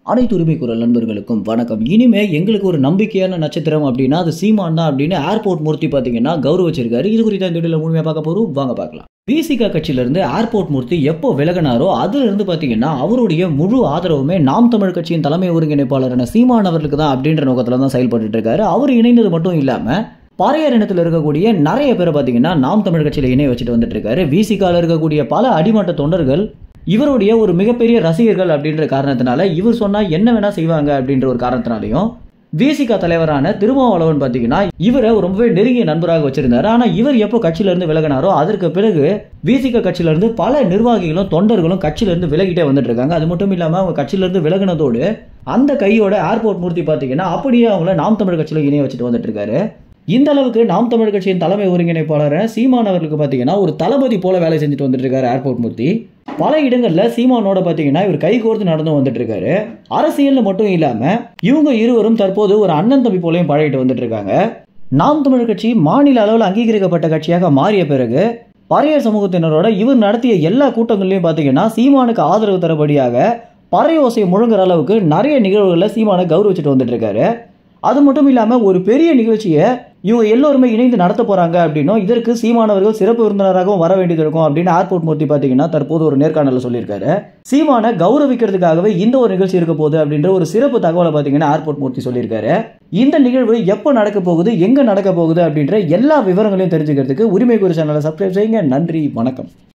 அனைத்து உரிமை குரல் நண்பர்களுக்கும் வணக்கம் இனிமே எங்களுக்கு ஒரு நம்பிக்கையான நட்சத்திரம் அப்படின்னா அது சீமான் தான் அப்படின்னு ஏர்போர்ட் மூர்த்தி பார்த்தீங்கன்னா கௌரவிச்சிருக்காரு இது குறித்த இந்த வீடியோவில் முழுமையாக பார்க்க போகிறோம் வாங்க பார்க்கலாம் பிசிகா கட்சியிலிருந்து ஏர்போர்ட் மூர்த்தி எப்போ விலகினாரோ அதுல இருந்து பார்த்தீங்கன்னா அவருடைய முழு ஆதரவுமே நாம் தமிழ் கட்சியின் தலைமை ஒருங்கிணைப்பாளரான சீமான் அவர்களுக்கு தான் அப்படின்ற நோக்கத்தில் தான் செயல்பட்டு இருக்காரு அவர் இணைந்தது மட்டும் இல்லாமல் பறையர் இனத்தில் இருக்கக்கூடிய நிறைய பேரை பார்த்தீங்கன்னா நாம் தமிழ் கட்சியில் இணைய வச்சுட்டு வந்துட்டு இருக்காரு விசிகால இருக்கக்கூடிய பல அடிமட்ட தொண்டர்கள் இவருடைய ஒரு மிகப்பெரிய ரசிகர்கள் அப்படின்ற காரணத்தினால இவர் சொன்னா என்ன வேணா செய்வாங்க அப்படின்ற ஒரு காரணத்தினாலையும் விசிகா தலைவரான திருமாவளவன் பார்த்தீங்கன்னா இவரை ரொம்பவே நெருங்கிய நண்பராக வச்சிருந்தாரு ஆனா இவர் எப்போ கட்சியில இருந்து விலகினாரோ அதற்கு பிறகு விசிக கட்சியில இருந்து பல நிர்வாகிகளும் தொண்டர்களும் கட்சியில இருந்து விலகிட்டே வந்துட்டு இருக்காங்க அது மட்டும் இல்லாம அவங்க கட்சியில இருந்து விலகினதோடு அந்த கையோட ஏர்போர்ட் மூர்த்தி பார்த்தீங்கன்னா அப்படியே அவங்கள நாம் தமிழ் கட்சியில இணைய வச்சுட்டு வந்துட்டு இருக்காரு இந்த அளவுக்கு நாம் தமிழ் கட்சியின் தலைமை ஒருங்கிணைப்பாளர் சீமான் அவர்களுக்கு பார்த்தீங்கன்னா ஒரு தளபதி போல வேலை செஞ்சுட்டு வந்துட்டு இருக்காரு ஏர்போர்ட் மூர்த்தி பல இடங்கள்ல சீமானோட பார்த்தீங்கன்னா இவர் கை கோர்த்து நடந்து வந்துட்டு இருக்காரு அரசியல்ல மட்டும் இல்லாம இவங்க இருவரும் தற்போது ஒரு அண்ணன் தம்பி போலையும் பழகிட்டு வந்துட்டு இருக்காங்க நாம் தமிழ் கட்சி மாநில அளவில் அங்கீகரிக்கப்பட்ட கட்சியாக மாறிய பிறகு பறையர் சமூகத்தினரோட இவர் நடத்திய எல்லா கூட்டங்கள்லையும் பார்த்தீங்கன்னா சீமானுக்கு ஆதரவு தரபடியாக பறைய ஓசையை முழங்குற அளவுக்கு நிறைய நிகழ்வுகளில் சீமானை கௌரவிச்சுட்டு வந்துட்டு இருக்காரு அது மட்டும் இல்லாமல் ஒரு பெரிய நிகழ்ச்சியை இவங்க எல்லோருமே இணைந்து நடத்த போறாங்க அப்படின்னும் இதற்கு சீமானவர்கள் சிறப்பு விருந்தினராகவும் வர வேண்டியது இருக்கும் அப்படின்னு ஏர்போர்ட் மூர்த்தி பார்த்தீங்கன்னா தற்போது ஒரு நேர்காணலில் சொல்லியிருக்காரு சீமானை கௌரவிக்கிறதுக்காகவே இந்த ஒரு நிகழ்ச்சி இருக்க போகுது அப்படின்ற ஒரு சிறப்பு தகவலை பார்த்தீங்கன்னா ஏர்போர்ட் மூர்த்தி சொல்லியிருக்காரு இந்த நிகழ்வு எப்போ நடக்க போகுது எங்க நடக்க போகுது அப்படின்ற எல்லா விவரங்களையும் தெரிஞ்சுக்கிறதுக்கு உரிமை குறி சேனலை சப்ஸ்கிரைப் செய்யுங்க நன்றி வணக்கம்